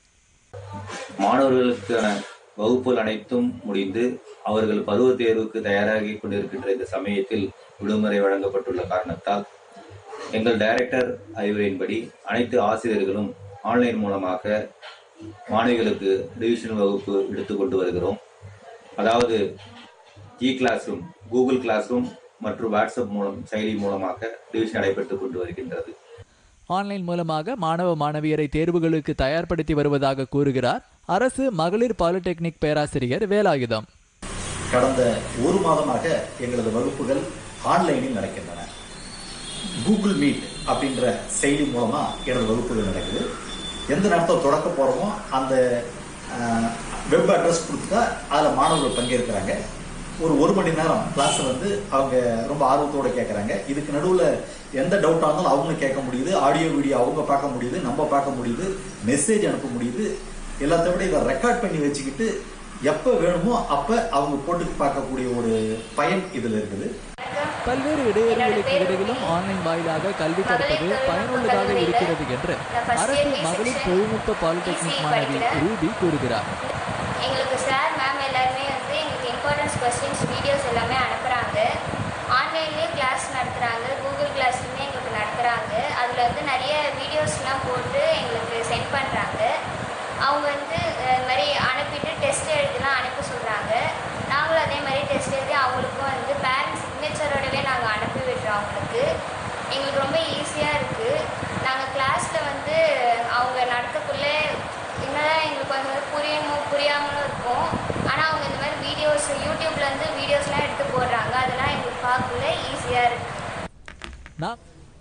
மாணவர்களுக்கான வகுப்புகள் அனைத்தும் முடிந்து அவர்கள் பருவத் தேர்வுக்கு தயாராகி கொண்டிருக்கின்ற இந்த சமயத்தில் விடுமுறை வழங்கப்பட்டுள்ள காரணத்தால் எங்கள் டைரக்டர் அறிவுரையின்படி அனைத்து ஆசிரியர்களும் ஆன்லைன் மூலமாக மாணவிகளுக்கு டிவிஷன் வகுப்பு எடுத்து கொண்டு வருகிறோம் அதாவது G classroom Google classroom மற்றும் வாட்ஸ்அப் மூலம் செயலி மூலமாக டிவிஷன் நடைபெற்றுக் கொண்டு வருகின்றது ஆன்லைன் மூலமாக மாணவ மாணவியரை தேர்வுகளுக்கு தயார்படுத்தி வருவதாக கூறுகிறார் அரசு மகளிர் பாலிடெக்னிக் பேராசிரியர் வேலாயுதம் கடந்த ஒரு மாதமாக எங்களது வகுப்புகள் ஆன்லைனில் நடக்கின்றன கூகுள் மீட் அப்படின்ற செயலி மூலமா எனது வகுப்புகள் நடக்குது எந்த நேரத்தில் தொடக்க போறோமோ அந்த வெப் அட்ரஸ் கொடுத்தா அதில் மாணவர்கள் பங்கேற்கிறாங்க ஒரு ஒரு மணி நேரம் கிளாஸ் வந்து அவங்க ரொம்ப ஆர்வத்தோட கேட்குறாங்க இதுக்கு நடுவில் எந்த டவுட்டாக இருந்தாலும் அவங்களும் கேட்க முடியுது ஆடியோ வீடியோ அவங்க பார்க்க முடியுது நம்ம பார்க்க முடியுது மெசேஜ் அனுப்ப முடியுது எல்லாத்த விட இதை ரெக்கார்ட் பண்ணி வச்சுக்கிட்டு எப்போ வேணுமோ அப்போ அவங்க போட்டு பார்க்கக்கூடிய ஒரு பயன் இதில் இருக்குது பல்வேறு இடையூறுகளுக்கு இடையிலும் ஆன்லைன் வாயிலாக கல்வி கற்பது பயனுள்ளதாக இருக்கிறது என்று அரசு மகளிர் தொழில்நுட்ப பாலிடெக்னிக் மாணவி ரூபி கூறுகிறார் எங்களுக்கு சார் மேம் எல்லாருமே வந்து எங்களுக்கு இம்பார்ட்டன்ஸ் கொஸ்டின்ஸ் வீடியோஸ் எல்லாமே அனுப்புகிறாங்க ஆன்லைன்லேயே கிளாஸ் நடத்துகிறாங்க கூகுள் கிளாஸ்லையுமே எங்களுக்கு நடத்துகிறாங்க அதில் வந்து நிறைய வீடியோஸ்லாம் போட்டு எங்களுக்கு சென்ட் பண்ணுறாங்க அவங்க வந்து அஹ், இந்த மாதிரி அனுப்பிட்டு டெஸ்ட் எழுதிலாம் அனுப்ப சொல்கிறாங்க நாங்களும் அதே மாதிரி டெஸ்ட் எழுதி அவங்களுக்கும் வந்து பேரண்ட்ஸ் சிக்னேச்சரோடவே நாங்கள் அனுப்பி விடுறோம் அவங்களுக்கு எங்களுக்கு ரொம்ப ஈஸியாக இருக்குது நாங்கள் கிளாஸில் வந்து அவங்க நடத்தக்குள்ளே என்னதான் எங்களுக்கு வந்து புரியணும் புரியாமலும் இருக்கும் ஆனால் அவங்க இந்த மாதிரி வீடியோஸ் யூடியூப்லேருந்து வீடியோஸ்லாம் எடுத்து போடுறாங்க அதெல்லாம் எங்களுக்கு பார்க்கல ஈஸியாக இருக்குது நான்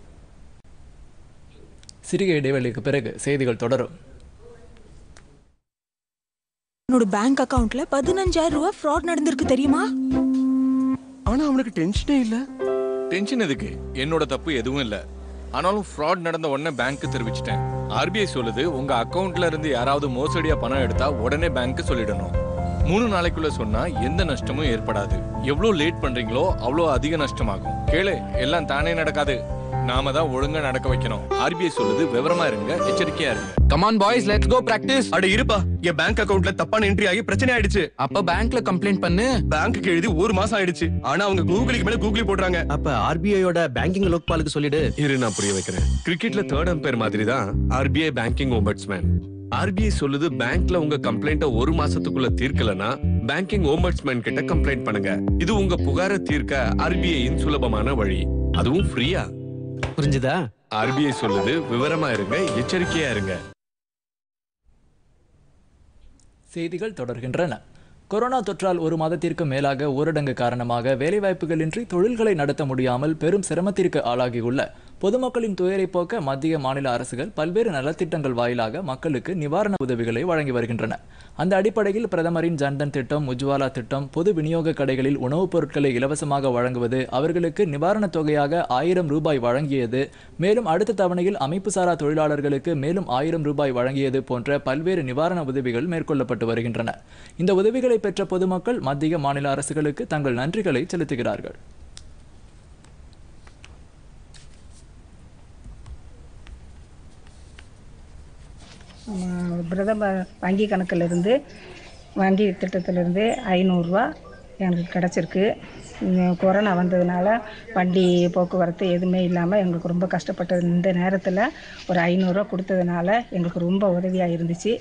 சிறிய இடைவெளிக்கு பிறகு செய்திகள் தொடரும் என்னோட பேங்க் அக்கவுண்ட்ல பதினஞ்சாயிரம் ரூபாய் ஃப்ராட் நடந்திருக்கு தெரியுமா ஆனா அவனுக்கு டென்ஷனே இல்ல டென்ஷன் எதுக்கு என்னோட தப்பு எதுவும் இல்ல ஆனாலும் ஃப்ராட் நடந்த உடனே பேங்க்கு தெரிவிச்சிட்டேன் ஆர்பிஐ சொல்லுது உங்க அக்கவுண்ட்ல இருந்து யாராவது மோசடியா பணம் எடுத்தா உடனே பேங்க்கு சொல்லிடணும் மூணு நாளைக்குள்ள சொன்னா எந்த நஷ்டமும் ஏற்படாது எவ்வளவு லேட் பண்றீங்களோ அவ்வளோ அதிக நஷ்டமாகும் கேளு எல்லாம் தானே நடக்காது நாம தான் ஒழுங்கா நடக்க வைக்கணும் ஆர்பிஐ சொல்லுது விவரமா இருங்க எச்சரிக்கையா இருங்க come on boys let's go practice அட இருப்பா என் பேங்க் அக்கவுண்ட்ல தப்பான என்ட்ரி ஆகி பிரச்சனை ஆயிடுச்சு அப்ப பேங்க்ல கம்ப்ளைண்ட் பண்ணு பேங்க்கு எழுதி ஒரு மாசம் ஆயிடுச்சு ஆனா அவங்க கூகுளுக்கு மேல கூகுளி போடுறாங்க அப்ப ஆர்பிஐயோட பேங்கிங் லோக்பாலுக்கு சொல்லிடு இரு நான் புரிய வைக்கிறேன் கிரிக்கெட்ல தேர்ட் அம்பையர் மாதிரி தான் ஆர்பிஐ பேங்கிங் ஓம்பட்ஸ்மேன் ஆர்பிஐ சொல்லுது பேங்க்ல உங்க கம்ப்ளைண்ட்ட ஒரு மாசத்துக்குள்ள தீர்க்கலனா பேங்கிங் ஓம்பட்ஸ்மேன் கிட்ட கம்ப்ளைண்ட் பண்ணுங்க இது உங்க புகாரை தீர்க்க ஆர்பிஐயின் சுலபமான வழி அதுவும் ஃப்ரீயா புரிஞ்சுதா ஆர்பிஐ சொல்லுது விவரமா இருங்க எச்சரிக்கையா இருங்க செய்திகள் தொடர்கின்றன கொரோனா தொற்றால் ஒரு மாதத்திற்கு மேலாக ஊரடங்கு காரணமாக வேலைவாய்ப்புகளின்றி தொழில்களை நடத்த முடியாமல் பெரும் சிரமத்திற்கு ஆளாகியுள்ள பொதுமக்களின் துயரை போக்க மத்திய மாநில அரசுகள் பல்வேறு நலத்திட்டங்கள் வாயிலாக மக்களுக்கு நிவாரண உதவிகளை வழங்கி வருகின்றன அந்த அடிப்படையில் பிரதமரின் ஜன்தன் திட்டம் உஜ்வாலா திட்டம் பொது விநியோக கடைகளில் உணவுப் பொருட்களை இலவசமாக வழங்குவது அவர்களுக்கு நிவாரணத் தொகையாக ஆயிரம் ரூபாய் வழங்கியது மேலும் அடுத்த தவணையில் அமைப்புசாரா தொழிலாளர்களுக்கு மேலும் ஆயிரம் ரூபாய் வழங்கியது போன்ற பல்வேறு நிவாரண உதவிகள் மேற்கொள்ளப்பட்டு வருகின்றன இந்த உதவிகளை பெற்ற பொதுமக்கள் மத்திய மாநில அரசுகளுக்கு தங்கள் நன்றிகளை செலுத்துகிறார்கள் நம்ம பிரதமர் வங்கி கணக்கிலிருந்து வங்கி திட்டத்திலிருந்து ஐநூறுரூவா எங்களுக்கு கிடச்சிருக்கு இந்த கொரோனா வந்ததுனால வண்டி போக்குவரத்து எதுவுமே இல்லாமல் எங்களுக்கு ரொம்ப கஷ்டப்பட்ட இந்த நேரத்தில் ஒரு ஐநூறுரூவா கொடுத்ததுனால எங்களுக்கு ரொம்ப உதவியாக இருந்துச்சு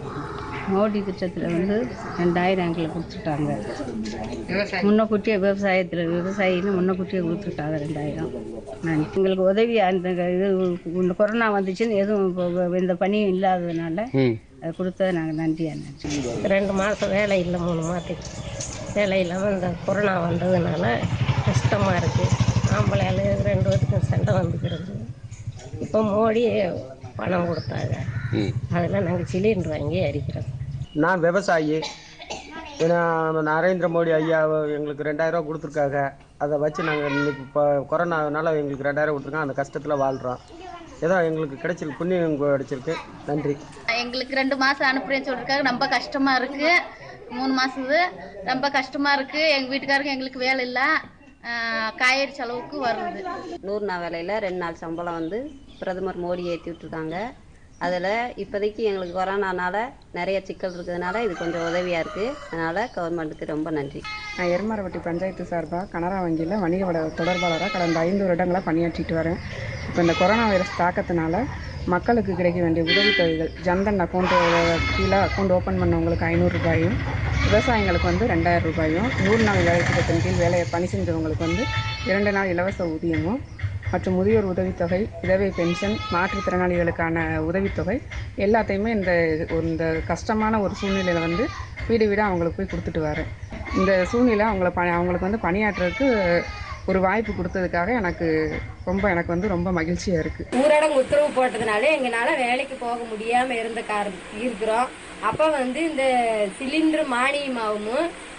மோடி திட்டத்தில் வந்து ரெண்டாயிரம் எங்களுக்கு கொடுத்துட்டாங்க முன்னக்கூட்டியே விவசாயத்தில் விவசாயின்னு முன்னக்கூட்டியே கொடுத்துட்டாங்க ரெண்டாயிரம் நான் எங்களுக்கு உதவி அந்த இது இந்த கொரோனா வந்துச்சுன்னு எதுவும் இப்போ இந்த பணியும் இல்லாததுனால அது கொடுத்தது நாங்கள் நன்றியாக நினச்சோம் ரெண்டு மாதம் வேலை இல்லை மூணு மாதத்துக்கு வேலை இல்லாமல் இந்த கொரோனா வந்ததுனால கஷ்டமாக இருக்குது ஆம்பளையால் ரெண்டு பேத்துக்கும் சண்டை வந்துக்கிறது இப்போ மோடி பணம் கொடுத்தாங்க அதில் நாங்கள் சிலிண்டர் வாங்கி அடிக்கிறோம் நான் விவசாயி ஏன்னா நம்ம நரேந்திர மோடி ஐயா எங்களுக்கு ரெண்டாயிரம் ரூபா கொடுத்துருக்காங்க அதை வச்சு நாங்கள் இன்னைக்கு இப்போ கொரோனானால எங்களுக்கு ரெண்டாயிரம் கொடுத்துருக்காங்க அந்த கஷ்டத்தில் வாழ்கிறோம் ஏதோ எங்களுக்கு கிடைச்சிருக்கு புண்ணியம் கிடைச்சிருக்கு நன்றி எங்களுக்கு ரெண்டு மாதம் அனுப்புறேன்னு சொல்லிருக்காங்க ரொம்ப கஷ்டமாக இருக்குது மூணு மாதத்து ரொம்ப கஷ்டமாக இருக்குது எங்கள் வீட்டுக்காரங்க எங்களுக்கு வேலை இல்லை காய்கறி செலவுக்கு வருது நூறு நாள் வேலையில் ரெண்டு நாள் சம்பளம் வந்து பிரதமர் மோடி ஏற்றி விட்ருக்காங்க அதில் இப்போதைக்கு எங்களுக்கு கொரோனானால நிறைய சிக்கல் இருக்கிறதுனால இது கொஞ்சம் உதவியாக இருக்குது அதனால் கவர்மெண்ட்டுக்கு ரொம்ப நன்றி நான் எருமாரவட்டி பஞ்சாயத்து சார்பாக கனரா வங்கியில் வணிக வட தொடர்பாளராக கடந்த ஐந்து வருடங்களாக பணியாற்றிட்டு வரேன் இப்போ இந்த கொரோனா வைரஸ் தாக்கத்தினால மக்களுக்கு கிடைக்க வேண்டிய உதவித்தொகைகள் ஜன்தன் அக்கௌண்ட் கீழே அக்கௌண்ட் ஓப்பன் பண்ணவங்களுக்கு ஐநூறு ரூபாயும் விவசாயிங்களுக்கு வந்து ரெண்டாயிரம் ரூபாயும் நூறு நாள் வேலை திட்டத்தின் கீழ் வேலையை பணி செஞ்சவங்களுக்கு வந்து இரண்டு நாள் இலவச ஊதியமும் மற்றும் முதியோர் உதவித்தொகை விதவை பென்ஷன் மாற்றுத்திறனாளிகளுக்கான உதவித்தொகை எல்லாத்தையுமே இந்த ஒரு இந்த கஷ்டமான ஒரு சூழ்நிலையில் வந்து வீடு வீடாக அவங்களுக்கு போய் கொடுத்துட்டு வரேன் இந்த சூழ்நிலை அவங்கள ப அவங்களுக்கு வந்து பணியாற்றுறதுக்கு ஒரு வாய்ப்பு கொடுத்ததுக்காக எனக்கு ரொம்ப எனக்கு வந்து ரொம்ப மகிழ்ச்சியாக இருக்குது ஊரடங்கு உத்தரவு போட்டதுனால எங்களால் வேலைக்கு போக முடியாமல் இருந்த காரணம் இருக்கிறோம் அப்போ வந்து இந்த சிலிண்டர் மானியமாகவும்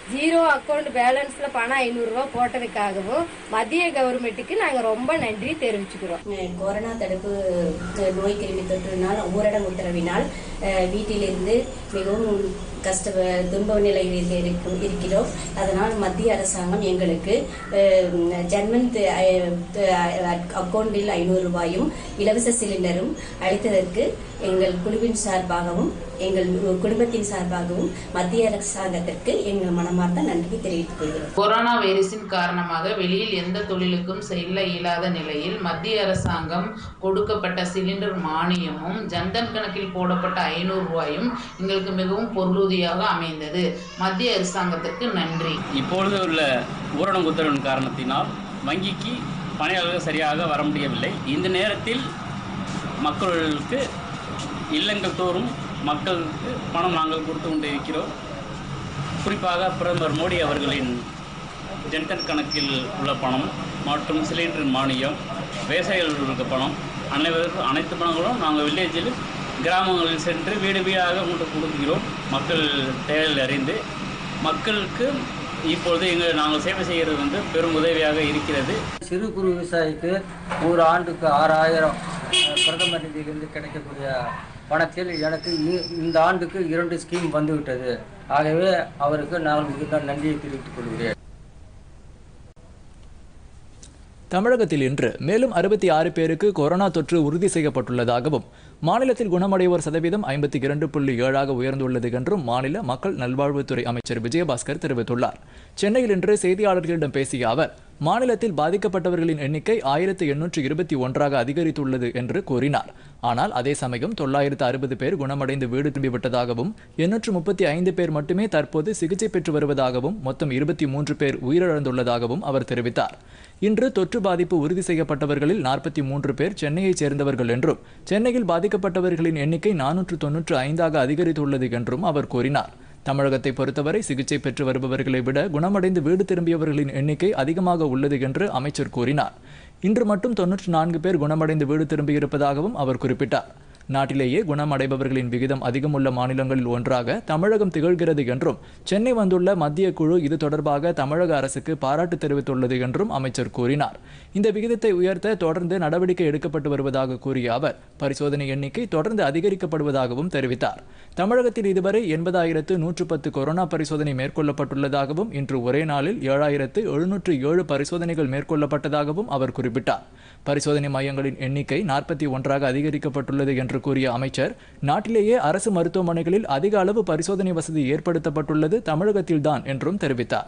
ஜீரோ அக்கௌண்ட் பேலன்ஸ்ல பணம் ஐநூறுரூவா போட்டதுக்காகவும் மத்திய கவர்மெண்ட்டுக்கு நாங்கள் ரொம்ப நன்றி தெரிவிச்சுக்கிறோம் கொரோனா தடுப்பு அஹ், நோய் கிருமி தொற்றினால் ஊரடங்கு உத்தரவினால் அஹ், வீட்டிலிருந்து மிகவும் கஷ்ட துன்ப நிலையில் இருக்கும் இருக்கிறோம் அதனால் மத்திய அரசாங்கம் எங்களுக்கு அஹ், ஜன்மந்த் அக்கௌண்டில் ஐநூறு ரூபாயும் இலவச சிலிண்டரும் அளித்ததற்கு எங்கள் குழுவின் சார்பாகவும் எங்கள் குடும்பத்தின் சார்பாகவும் மத்திய அரசாங்கத்திற்கு எங்கள் மனமார்ந்த நன்றி தெரிவித்துக் கொள்கிறோம் கொரோனா வைரஸின் காரணமாக வெளியில் எந்த தொழிலுக்கும் செல்ல இயலாத நிலையில் மத்திய அரசாங்கம் கொடுக்கப்பட்ட சிலிண்டர் மானியமும் ஜன்தன் கணக்கில் போடப்பட்ட ஐநூறு ரூபாயும் எங்களுக்கு மிகவும் பொருளுதவியாக அமைந்தது மத்திய அரசாங்கத்திற்கு நன்றி இப்பொழுது உள்ள ஊரடங்கு உத்தரவின் காரணத்தினால் வங்கிக்கு பணியாளர்கள் சரியாக வர முடியவில்லை இந்த நேரத்தில் மக்களுக்கு இல்லங்கள் தோறும் மக்களுக்கு பணம் நாங்கள் கொடுத்து கொண்டு இருக்கிறோம் குறிப்பாக பிரதமர் மோடி அவர்களின் ஜன்தன் கணக்கில் உள்ள பணம் மற்றும் சிலிண்டர் மானியம் விவசாயிகளுக்கு பணம் அனைவருக்கும் அனைத்து பணங்களும் நாங்கள் வில்லேஜில் கிராமங்களில் சென்று வீடு வீடாக கொண்டு கொடுக்கிறோம் மக்கள் தேவையில் அறிந்து மக்களுக்கு இப்பொழுது எங்கள் நாங்கள் சேவை செய்கிறது வந்து பெரும் உதவியாக இருக்கிறது சிறு குறு விவசாயிக்கு ஒரு ஆண்டுக்கு ஆறாயிரம் அஹ், பிரதம நிதியிலிருந்து கிடைக்கக்கூடிய பணத்தில் எனக்கு இ- இந்த ஆண்டுக்கு இரண்டு ஸ்கீம் வந்துவிட்டது ஆகவே அவருக்கு நான் மிகுந்த நன்றியை தெரிவித்துக் கொள்கிறேன் தமிழகத்தில் இன்று மேலும் அறுபத்தி ஆறு பேருக்கு கொரோனா தொற்று உறுதி செய்யப்பட்டுள்ளதாகவும் மாநிலத்தில் குணமடைவோர் சதவீதம் ஐம்பத்தி இரண்டு புள்ளி ஏழாக உயர்ந்துள்ளது என்றும் மாநில மக்கள் நல்வாழ்வுத்துறை அமைச்சர் விஜயபாஸ்கர் தெரிவித்துள்ளார் சென்னையில் இன்று செய்தியாளர்களிடம் பேசிய அவர் மாநிலத்தில் பாதிக்கப்பட்டவர்களின் எண்ணிக்கை ஆயிரத்து எண்ணூற்று இருபத்தி ஒன்றாக அதிகரித்துள்ளது என்று கூறினார் ஆனால் அதே சமயம் தொள்ளாயிரத்து அறுபது பேர் குணமடைந்து வீடு திரும்பிவிட்டதாகவும் எண்ணூற்று முப்பத்தி ஐந்து பேர் மட்டுமே தற்போது சிகிச்சை பெற்று வருவதாகவும் மொத்தம் இருபத்தி மூன்று பேர் உயிரிழந்துள்ளதாகவும் அவர் தெரிவித்தார் இன்று தொற்று பாதிப்பு உறுதி செய்யப்பட்டவர்களில் நாற்பத்தி மூன்று பேர் சென்னையைச் சேர்ந்தவர்கள் என்றும் சென்னையில் பாதிக்கப்பட்டவர்களின் எண்ணிக்கை நானூற்று தொன்னூற்று ஐந்தாக அதிகரித்துள்ளது என்றும் அவர் கூறினார் தமிழகத்தை பொறுத்தவரை சிகிச்சை பெற்று வருபவர்களை விட குணமடைந்து வீடு திரும்பியவர்களின் எண்ணிக்கை அதிகமாக உள்ளது என்று அமைச்சர் கூறினார் இன்று மட்டும் தொன்னூற்று நான்கு பேர் குணமடைந்து வீடு திரும்பியிருப்பதாகவும் அவர் குறிப்பிட்டார் நாட்டிலேயே குணமடைபவர்களின் விகிதம் அதிகம் உள்ள மாநிலங்களில் ஒன்றாக தமிழகம் திகழ்கிறது என்றும் சென்னை வந்துள்ள மத்திய குழு இது தொடர்பாக தமிழக அரசுக்கு பாராட்டு தெரிவித்துள்ளது என்றும் அமைச்சர் கூறினார் இந்த விகிதத்தை உயர்த்த தொடர்ந்து நடவடிக்கை எடுக்கப்பட்டு வருவதாக கூறிய அவர் பரிசோதனை எண்ணிக்கை தொடர்ந்து அதிகரிக்கப்படுவதாகவும் தெரிவித்தார் தமிழகத்தில் இதுவரை எண்பதாயிரத்து நூற்று பத்து கொரோனா பரிசோதனை மேற்கொள்ளப்பட்டுள்ளதாகவும் இன்று ஒரே நாளில் ஏழாயிரத்து எழுநூற்று ஏழு பரிசோதனைகள் மேற்கொள்ளப்பட்டதாகவும் அவர் குறிப்பிட்டார் பரிசோதனை மையங்களின் எண்ணிக்கை நாற்பத்தி ஒன்றாக அதிகரிக்கப்பட்டுள்ளது என்று கூறிய அமைச்சர் நாட்டிலேயே அரசு மருத்துவமனைகளில் அதிக அளவு பரிசோதனை வசதி ஏற்படுத்தப்பட்டுள்ளது தமிழகத்தில்தான் என்றும் தெரிவித்தார்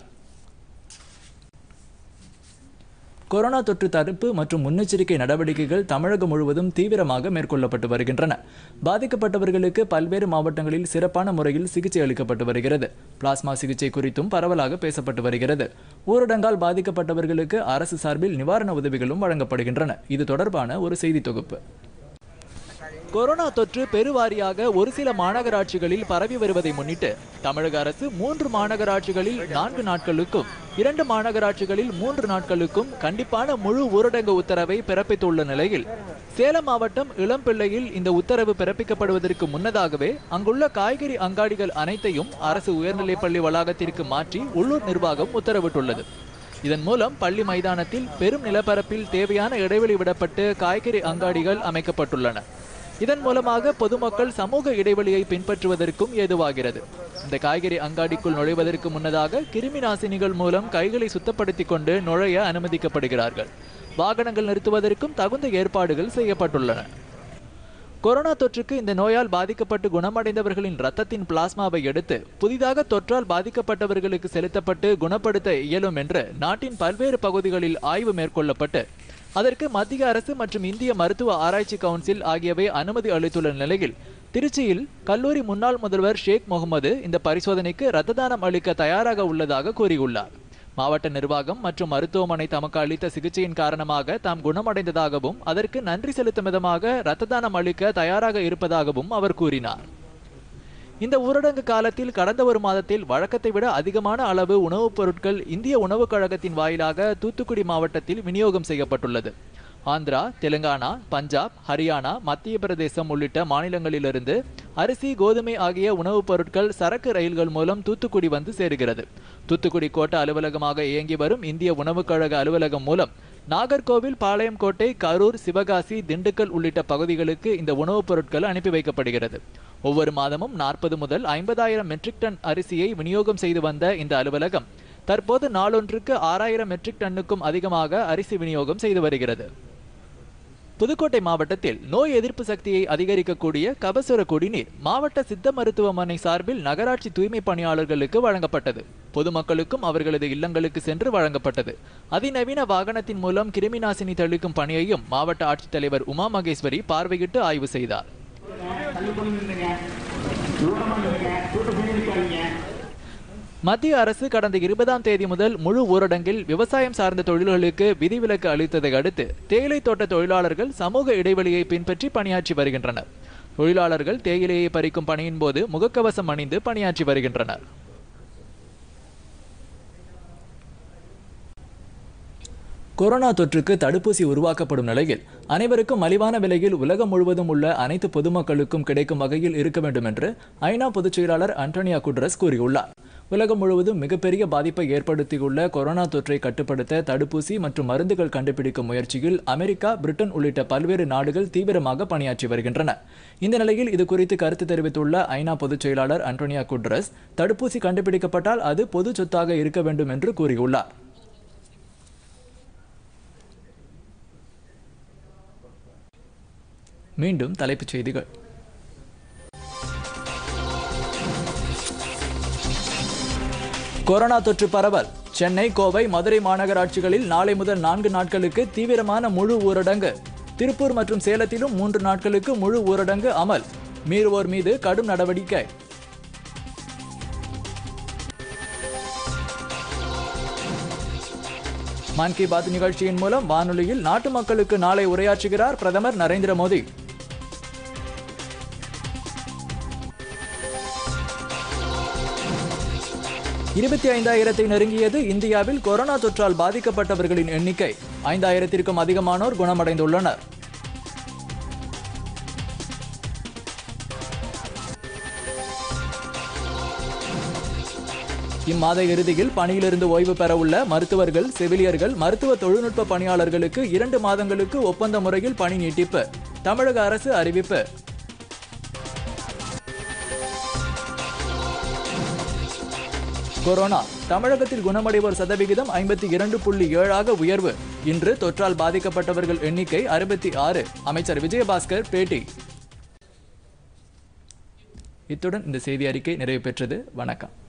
கொரோனா தொற்று தடுப்பு மற்றும் முன்னெச்சரிக்கை நடவடிக்கைகள் தமிழகம் முழுவதும் தீவிரமாக மேற்கொள்ளப்பட்டு வருகின்றன பாதிக்கப்பட்டவர்களுக்கு பல்வேறு மாவட்டங்களில் சிறப்பான முறையில் சிகிச்சை அளிக்கப்பட்டு வருகிறது பிளாஸ்மா சிகிச்சை குறித்தும் பரவலாக பேசப்பட்டு வருகிறது ஊரடங்கால் பாதிக்கப்பட்டவர்களுக்கு அரசு சார்பில் நிவாரண உதவிகளும் வழங்கப்படுகின்றன இது தொடர்பான ஒரு செய்தி தொகுப்பு கொரோனா தொற்று பெருவாரியாக ஒரு சில மாநகராட்சிகளில் பரவி வருவதை முன்னிட்டு தமிழக அரசு மூன்று மாநகராட்சிகளில் நான்கு நாட்களுக்கும் இரண்டு மாநகராட்சிகளில் மூன்று நாட்களுக்கும் கண்டிப்பான முழு ஊரடங்கு உத்தரவை பிறப்பித்துள்ள நிலையில் சேலம் மாவட்டம் இளம்பிள்ளையில் இந்த உத்தரவு பிறப்பிக்கப்படுவதற்கு முன்னதாகவே அங்குள்ள காய்கறி அங்காடிகள் அனைத்தையும் அரசு உயர்நிலைப்பள்ளி வளாகத்திற்கு மாற்றி உள்ளூர் நிர்வாகம் உத்தரவிட்டுள்ளது இதன் மூலம் பள்ளி மைதானத்தில் பெரும் நிலப்பரப்பில் தேவையான இடைவெளி விடப்பட்டு காய்கறி அங்காடிகள் அமைக்கப்பட்டுள்ளன இதன் மூலமாக பொதுமக்கள் சமூக இடைவெளியை பின்பற்றுவதற்கும் ஏதுவாகிறது இந்த காய்கறி அங்காடிக்குள் நுழைவதற்கு முன்னதாக கிருமி நாசினிகள் மூலம் கைகளை சுத்தப்படுத்திக் கொண்டு நுழைய அனுமதிக்கப்படுகிறார்கள் வாகனங்கள் நிறுத்துவதற்கும் தகுந்த ஏற்பாடுகள் செய்யப்பட்டுள்ளன கொரோனா தொற்றுக்கு இந்த நோயால் பாதிக்கப்பட்டு குணமடைந்தவர்களின் இரத்தத்தின் பிளாஸ்மாவை எடுத்து புதிதாக தொற்றால் பாதிக்கப்பட்டவர்களுக்கு செலுத்தப்பட்டு குணப்படுத்த இயலும் என்று நாட்டின் பல்வேறு பகுதிகளில் ஆய்வு மேற்கொள்ளப்பட்டு அதற்கு மத்திய அரசு மற்றும் இந்திய மருத்துவ ஆராய்ச்சி கவுன்சில் ஆகியவை அனுமதி அளித்துள்ள நிலையில் திருச்சியில் கல்லூரி முன்னாள் முதல்வர் ஷேக் முகமது இந்த பரிசோதனைக்கு இரத்த தானம் அளிக்க தயாராக உள்ளதாக கூறியுள்ளார் மாவட்ட நிர்வாகம் மற்றும் மருத்துவமனை தமக்கு அளித்த சிகிச்சையின் காரணமாக தாம் குணமடைந்ததாகவும் அதற்கு நன்றி செலுத்தும் விதமாக இரத்த தானம் அளிக்க தயாராக இருப்பதாகவும் அவர் கூறினார் இந்த ஊரடங்கு காலத்தில் கடந்த ஒரு மாதத்தில் வழக்கத்தை விட அதிகமான அளவு உணவுப் பொருட்கள் இந்திய உணவுக் கழகத்தின் வாயிலாக தூத்துக்குடி மாவட்டத்தில் விநியோகம் செய்யப்பட்டுள்ளது ஆந்திரா தெலுங்கானா பஞ்சாப் ஹரியானா மத்திய பிரதேசம் உள்ளிட்ட மாநிலங்களிலிருந்து அரிசி கோதுமை ஆகிய உணவுப் பொருட்கள் சரக்கு ரயில்கள் மூலம் தூத்துக்குடி வந்து சேருகிறது தூத்துக்குடி கோட்ட அலுவலகமாக இயங்கி வரும் இந்திய உணவுக் கழக அலுவலகம் மூலம் நாகர்கோவில் பாளையங்கோட்டை கரூர் சிவகாசி திண்டுக்கல் உள்ளிட்ட பகுதிகளுக்கு இந்த உணவுப் பொருட்கள் அனுப்பி வைக்கப்படுகிறது ஒவ்வொரு மாதமும் நாற்பது முதல் ஐம்பதாயிரம் மெட்ரிக் டன் அரிசியை விநியோகம் செய்து வந்த இந்த அலுவலகம் தற்போது நாளொன்றுக்கு ஆறாயிரம் மெட்ரிக் டன்னுக்கும் அதிகமாக அரிசி விநியோகம் செய்து வருகிறது புதுக்கோட்டை மாவட்டத்தில் நோய் எதிர்ப்பு சக்தியை அதிகரிக்கக்கூடிய கபசுர குடிநீர் மாவட்ட சித்த மருத்துவமனை சார்பில் நகராட்சி தூய்மை பணியாளர்களுக்கு வழங்கப்பட்டது பொதுமக்களுக்கும் அவர்களது இல்லங்களுக்கு சென்று வழங்கப்பட்டது அதிநவீன வாகனத்தின் மூலம் கிருமி நாசினி தெளிக்கும் பணியையும் மாவட்ட ஆட்சித்தலைவர் உமா மகேஸ்வரி பார்வையிட்டு ஆய்வு செய்தார் மத்திய அரசு கடந்த இருபதாம் தேதி முதல் முழு ஊரடங்கில் விவசாயம் சார்ந்த தொழில்களுக்கு விதிவிலக்கு அளித்ததை அடுத்து தேயிலை தோட்ட தொழிலாளர்கள் சமூக இடைவெளியை பின்பற்றி பணியாற்றி வருகின்றனர் தொழிலாளர்கள் தேயிலையை பறிக்கும் பணியின் போது முகக்கவசம் அணிந்து பணியாற்றி வருகின்றனர் கொரோனா தொற்றுக்கு தடுப்பூசி உருவாக்கப்படும் நிலையில் அனைவருக்கும் மலிவான விலையில் உலகம் முழுவதும் உள்ள அனைத்து பொதுமக்களுக்கும் கிடைக்கும் வகையில் இருக்க வேண்டும் என்று ஐநா பொதுச் செயலாளர் அன்டோனியா குட்ரஸ் கூறியுள்ளார் உலகம் முழுவதும் மிகப்பெரிய பாதிப்பை ஏற்படுத்தியுள்ள கொரோனா தொற்றை கட்டுப்படுத்த தடுப்பூசி மற்றும் மருந்துகள் கண்டுபிடிக்கும் முயற்சியில் அமெரிக்கா பிரிட்டன் உள்ளிட்ட பல்வேறு நாடுகள் தீவிரமாக பணியாற்றி வருகின்றன இந்த நிலையில் இது குறித்து கருத்து தெரிவித்துள்ள ஐநா பொதுச் செயலாளர் அன்டோனியா குட்ரஸ் தடுப்பூசி கண்டுபிடிக்கப்பட்டால் அது பொது சொத்தாக இருக்க வேண்டும் என்று கூறியுள்ளார் மீண்டும் தலைப்புச் செய்திகள் கொரோனா தொற்று பரவல் சென்னை கோவை மதுரை மாநகராட்சிகளில் நாளை முதல் நான்கு நாட்களுக்கு தீவிரமான முழு ஊரடங்கு திருப்பூர் மற்றும் சேலத்திலும் மூன்று நாட்களுக்கு முழு ஊரடங்கு அமல் மீறுவோர் மீது கடும் நடவடிக்கை மன் கி பாத் நிகழ்ச்சியின் மூலம் வானொலியில் நாட்டு மக்களுக்கு நாளை உரையாற்றுகிறார் பிரதமர் நரேந்திர மோடி இருபத்தி ஐந்தாயிரத்தை நெருங்கியது இந்தியாவில் கொரோனா தொற்றால் பாதிக்கப்பட்டவர்களின் எண்ணிக்கை ஐந்தாயிரத்திற்கும் அதிகமானோர் குணமடைந்துள்ளனர் இம்மாத இறுதியில் பணியிலிருந்து ஓய்வு பெற உள்ள மருத்துவர்கள் செவிலியர்கள் மருத்துவ தொழில்நுட்ப பணியாளர்களுக்கு இரண்டு மாதங்களுக்கு ஒப்பந்த முறையில் பணி நீட்டிப்பு தமிழக அரசு அறிவிப்பு கொரோனா தமிழகத்தில் குணமடைவோர் சதவிகிதம் ஐம்பத்தி இரண்டு புள்ளி ஏழாக உயர்வு இன்று தொற்றால் பாதிக்கப்பட்டவர்கள் எண்ணிக்கை அறுபத்தி ஆறு அமைச்சர் விஜயபாஸ்கர் பேட்டி இத்துடன் இந்த செய்தி அறிக்கை நிறைவு பெற்றது வணக்கம்